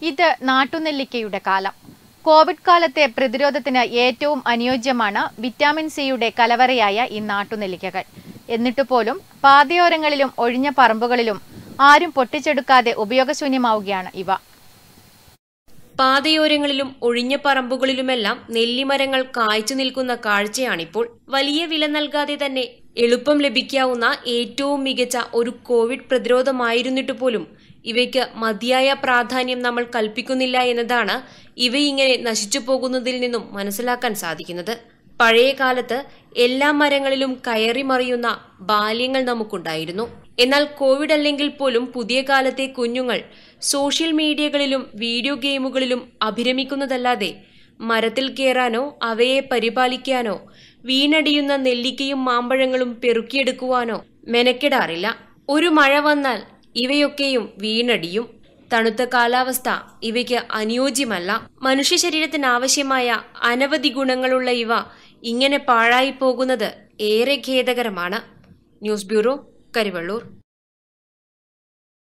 ഇത് നാട്ടുനെല്ലിക്കയുടെ കാലം കോവിഡ് കാലത്തെ പ്രതിരോധത്തിന് ഏറ്റവും അനുയോജ്യമാണ് വിറ്റാമിൻ സിയുടെ കലവറയായ ഈ നാട്ടുനെല്ലിക്കകൾ എന്നിട്ട് പോലും പാതയോരങ്ങളിലും ഒഴിഞ്ഞ പറമ്പുകളിലും ആരും പൊട്ടിച്ചെടുക്കാതെ ഉപയോഗശൂന്യമാവുകയാണ് ഇവ പാതയോരങ്ങളിലും ഒഴിഞ്ഞ പറമ്പുകളിലുമെല്ലാം നെല്ലിമരങ്ങൾ കായ്ച്ചു നിൽക്കുന്ന കാഴ്ചയാണിപ്പോൾ വലിയ വില നൽകാതെ തന്നെ എളുപ്പം ലഭിക്കാവുന്ന ഏറ്റവും മികച്ച ഒരു കോവിഡ് പ്രതിരോധമായിരുന്നിട്ട് പോലും ഇവയ്ക്ക് മതിയായ പ്രാധാന്യം നമ്മൾ കൽപ്പിക്കുന്നില്ല എന്നതാണ് ഇവയിങ്ങനെ നശിച്ചു പോകുന്നതിൽ നിന്നും മനസ്സിലാക്കാൻ സാധിക്കുന്നത് പഴയ കാലത്ത് എല്ലാ മരങ്ങളിലും കയറി മറിയുന്ന ബാല്യങ്ങൾ നമുക്കുണ്ടായിരുന്നു എന്നാൽ കോവിഡ് അല്ലെങ്കിൽ പോലും പുതിയ കാലത്തെ കുഞ്ഞുങ്ങൾ സോഷ്യൽ മീഡിയകളിലും വീഡിയോ ഗെയിമുകളിലും അഭിരമിക്കുന്നതല്ലാതെ മരത്തിൽ കയറാനോ അവയെ പരിപാലിക്കാനോ വീണടിയുന്ന നെല്ലിക്കയും മാമ്പഴങ്ങളും പെറുക്കിയെടുക്കുവാനോ മെനക്കെടാറില്ല ഒരു മഴ വന്നാൽ ഇവയൊക്കെയും വീണടിയും തണുത്ത കാലാവസ്ഥ ഇവയ്ക്ക് അനുയോജ്യമല്ല മനുഷ്യ ശരീരത്തിന് ആവശ്യമായ അനവധി ഗുണങ്ങളുള്ള ഇവ ഇങ്ങനെ പാഴായി പോകുന്നത് ഏറെ ഖേദകരമാണ് ന്യൂസ് ബ്യൂറോ കരിവള്ളൂർ